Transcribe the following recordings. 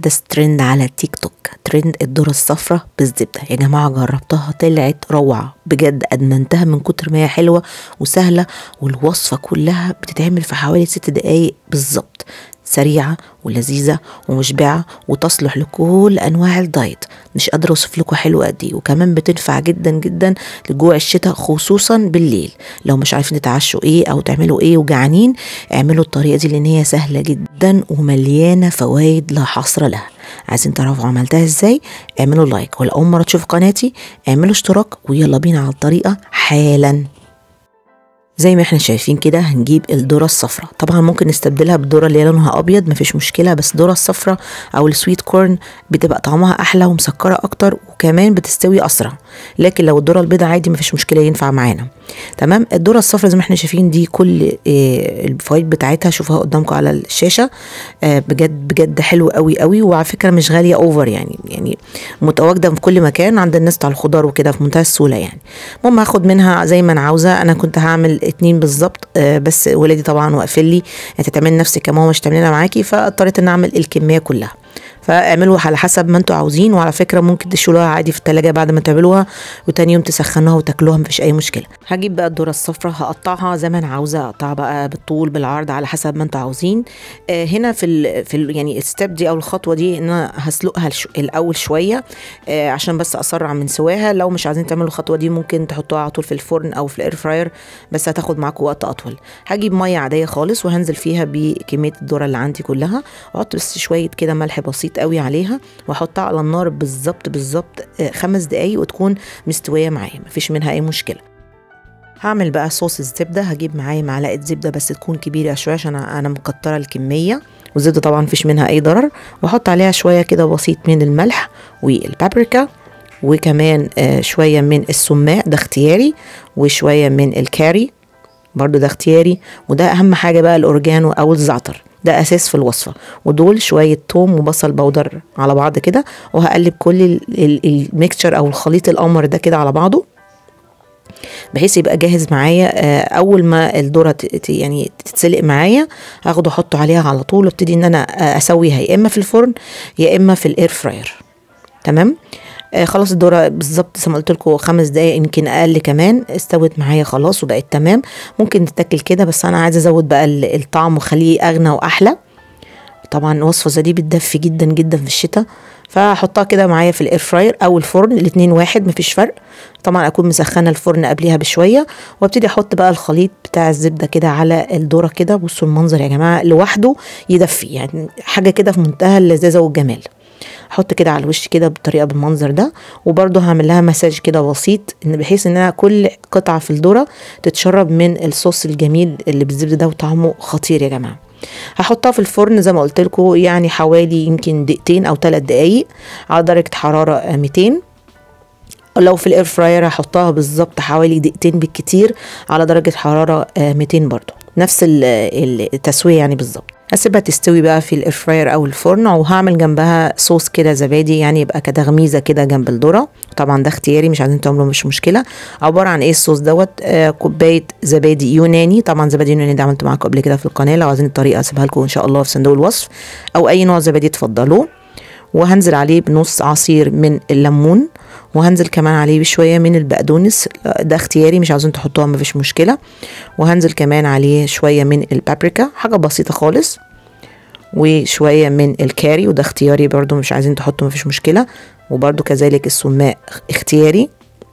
احدث ترند على التيك توك ترند الذره الصفراء بالزبده يا جماعه جربتها طلعت روعه بجد ادمنتها من كتر ما هي حلوه وسهله والوصفه كلها بتتعمل في حوالي ست دقايق بالظبط سريعة ولذيذة ومشبعة وتصلح لكل أنواع الدايت مش قادرة أوصف لكم حلوة قد إيه وكمان بتنفع جدا جدا لجوع الشتاء خصوصا بالليل لو مش عارفين تتعشوا إيه أو تعملوا إيه وجعانين اعملوا الطريقة دي لأن هي سهلة جدا ومليانة فوائد لا حصر لها عايزين تعرفوا عملتها ازاي اعملوا لايك ولو اول مره تشوفوا قناتي اعملوا اشتراك ويلا بينا على الطريقه حالا زي ما احنا شايفين كده هنجيب الذره الصفراء طبعا ممكن نستبدلها بالذره اللي هي لونها ابيض مفيش مشكله بس الذره الصفراء او السويت كورن بتبقى طعمها احلى ومسكره اكتر وكمان بتستوي اسرع لكن لو الذره البيضاء عادي مفيش مشكله ينفع معانا تمام الذره الصفراء زي ما احنا شايفين دي كل اه الفوائد بتاعتها شوفوها قدامكم على الشاشه اه بجد بجد حلو قوي قوي وعلى فكره مش غاليه اوفر يعني يعني متواجده في كل مكان عند الناس بتاع الخضار وكده في منتهى السهوله يعني المهم هاخد منها زي ما انا عاوزه انا كنت هعمل اتنين بالظبط آه بس ولادي طبعا واقفين لي انت تعملي نفسك يا ماما مش تعملينها معاكي فاضطريت ان اعمل الكميه كلها فاعملوا على حسب ما انتوا عاوزين وعلى فكره ممكن تشيلوها عادي في التلاجة بعد ما تعملوها وتاني يوم تسخنوها وتاكلوها مفيش اي مشكله هجيب بقى الذره الصفراء هقطعها زي ما انا عاوزه اقطعها بقى بالطول بالعرض على حسب ما انتوا عاوزين آه هنا في ال في ال يعني الستيب دي او الخطوه دي ان انا هسلقها الاول شويه آه عشان بس اسرع من سواها لو مش عايزين تعملوا الخطوه دي ممكن تحطوها على طول في الفرن او في الاير فراير بس هتاخد معاكم وقت اطول هجيب ميه عاديه خالص وهنزل فيها بكميه الذره اللي عندي كلها واحط بس شويه كده ملح بسيط قوي عليها واحطها على النار بالظبط بالظبط خمس دقايق وتكون مستويه معايا مفيش منها اي مشكله هعمل بقى صوص الزبدة هجيب معايا معلقة زبدة بس تكون كبيرة شوية عشان أنا مكترة الكمية والزبدة طبعا مفيش منها أي ضرر وأحط عليها شوية كده بسيط من الملح والبابريكا وكمان شوية من السماق ده اختياري وشوية من الكاري برضو ده اختياري وده أهم حاجة بقى الأورجانو أو الزعتر ده اساس في الوصفه ودول شويه توم وبصل بودر على بعض كده وهقلب كل الميكتشر او الخليط القمر ده كده على بعضه بحيث يبقى جاهز معايا اول ما الذره يعني تتسلق معايا هاخده احطه عليها على طول وابتدي ان انا اسويها يا اما في الفرن يا اما في الاير فراير تمام آه خلاص الذره بالظبط زي ما قلت لكم خمس دقايق يمكن اقل كمان استوت معايا خلاص وبقت تمام ممكن تتاكل كده بس انا عايزه ازود بقى الطعم واخليه اغنى واحلى طبعا وصفه زي دي بتدفي جدا جدا في الشتاء فهحطها كده معايا في الاير فراير او الفرن الاتنين واحد مفيش فرق طبعا اكون مسخنه الفرن قبليها بشويه وابتدي احط بقى الخليط بتاع الزبده كده على الذره كده بصوا المنظر يا جماعه لوحده يدفي يعني حاجه كده في منتهى اللذاذه والجمال احط كده على الوش كده بطريقه بالمنظر ده وبرده هعمل لها مساج كده بسيط ان بحيث ان انا كل قطعه في الذره تتشرب من الصوص الجميل اللي بالزبده ده وطعمه خطير يا جماعه هحطها في الفرن زي ما قلت لكم يعني حوالي يمكن دقيقتين او ثلاث دقايق على درجه حراره 200 لو في الاير فراير هحطها بالظبط حوالي دقيقتين بالكتير على درجه حراره 200 برضو نفس التسويه يعني بالظبط هسيبها تستوي بقى في الاير فراير او الفرن وهعمل جنبها صوص كده زبادي يعني يبقى كتغميزه كده جنب الذره طبعا ده اختياري مش عايزين تعملوا مش مشكله عباره عن ايه الصوص دوت آه كوبايه زبادي يوناني طبعا زبادي يوناني ده عملته معاكم قبل كده في القناه لو عايزين الطريقه اسيبها لكم ان شاء الله في صندوق الوصف او اي نوع زبادي تفضلوه وهنزل عليه بنص عصير من الليمون وهنزل كمان عليه بشويه من البقدونس ده اختياري مش عاوزين تحطوها مفيش مشكله وهنزل كمان عليه شويه من البابريكا حاجه بسيطه خالص وشويه من الكاري وده اختياري برضو مش عايزين تحطوا مفيش مشكله وبرضو كذلك السماق اختياري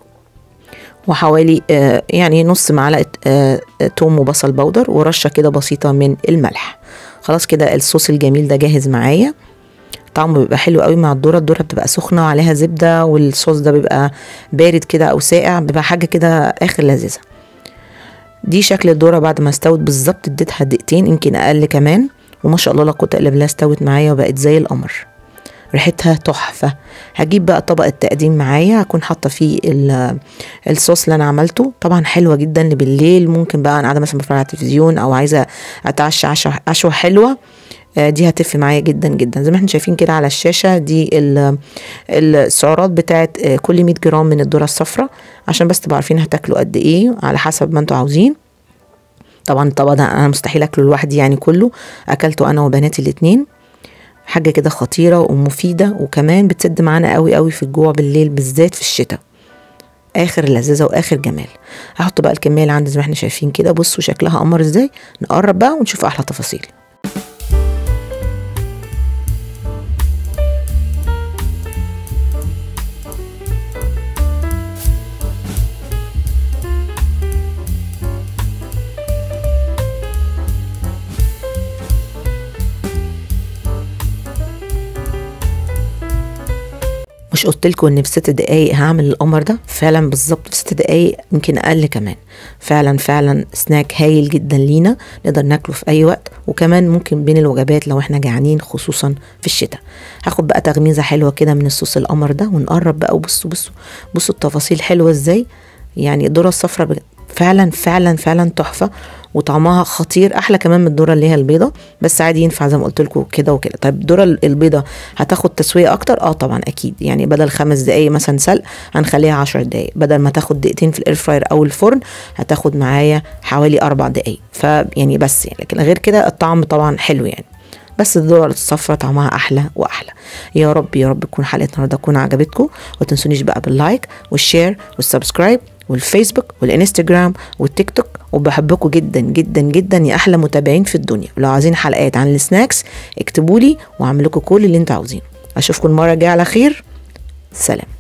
وحوالي آه يعني نص معلقه آه توم وبصل بودر ورشه كده بسيطه من الملح خلاص كده الصوص الجميل ده جاهز معايا طعمه بيبقى حلو قوي مع الذره الذره بتبقى سخنه وعليها زبده والصوص ده بيبقى بارد كده او ساقع بيبقى حاجه كده اخر لذيذه دي شكل الذره بعد ما استوت بالظبط اديتها دقيقتين يمكن اقل كمان وما شاء الله لا قوه الا بالله استوت معايا وبقت زي القمر ريحتها تحفه هجيب بقى طبق التقديم معايا هكون حاطه فيه الصوص اللي انا عملته طبعا حلوه جدا بالليل ممكن بقى انا قاعده مثلا بتفرج على التلفزيون او عايزه اتعشى عشوه عشوه حلوه دي هتفرق معايا جدا جدا زي ما احنا شايفين كده على الشاشه دي السعرات بتاعت كل 100 جرام من الذره الصفراء عشان بس تبقوا عارفين هتاكلوا قد ايه على حسب ما انتوا عاوزين طبعا الطبق ده انا مستحيل اكله لوحدي يعني كله اكلته انا وبناتي الاتنين حاجه كده خطيره ومفيده وكمان بتسد معانا قوي قوي في الجوع بالليل بالذات في الشتاء اخر لذاذه واخر جمال هحط بقى الكميه اللي عندي زي ما احنا شايفين كده بصوا شكلها قمر ازاي نقرب بقى ونشوف احلى تفاصيل مش قلت لكم ان في ست دقايق هعمل القمر ده فعلا بالظبط في ست دقايق يمكن اقل كمان فعلا فعلا سناك هايل جدا لينا نقدر ناكله في اي وقت وكمان ممكن بين الوجبات لو احنا جعانين خصوصا في الشتاء هاخد بقى تغميزه حلوه كده من الصوص القمر ده ونقرب بقى وبصوا بصوا بصوا التفاصيل حلوه ازاي يعني الذره الصفراء فعلا فعلا فعلا تحفه وطعمها خطير احلى كمان من الذره اللي هي البيضه بس عادي ينفع زي ما قلت لكم كده وكده طيب الذره البيضه هتاخد تسويه اكتر اه طبعا اكيد يعني بدل خمس دقايق مثلا سلق هنخليها عشر دقايق بدل ما تاخد دقيقتين في الاير فراير او الفرن هتاخد معايا حوالي اربع دقايق فيعني بس يعني لكن غير كده الطعم طبعا حلو يعني بس الذرة الصفرا طعمها أحلى وأحلى يا رب يا رب تكون حلقة النهاردة تكون عجبتكم وتنسونيش بقى باللايك والشير والسبسكرايب والفيسبوك والانستجرام والتيك توك وبحبكم جدا جدا جدا يا احلى متابعين في الدنيا ولو عايزين حلقات عن السناكس اكتبوا لي واعمل لكم كل اللي انتوا عاوزينه اشوفكم المره الجايه على خير سلام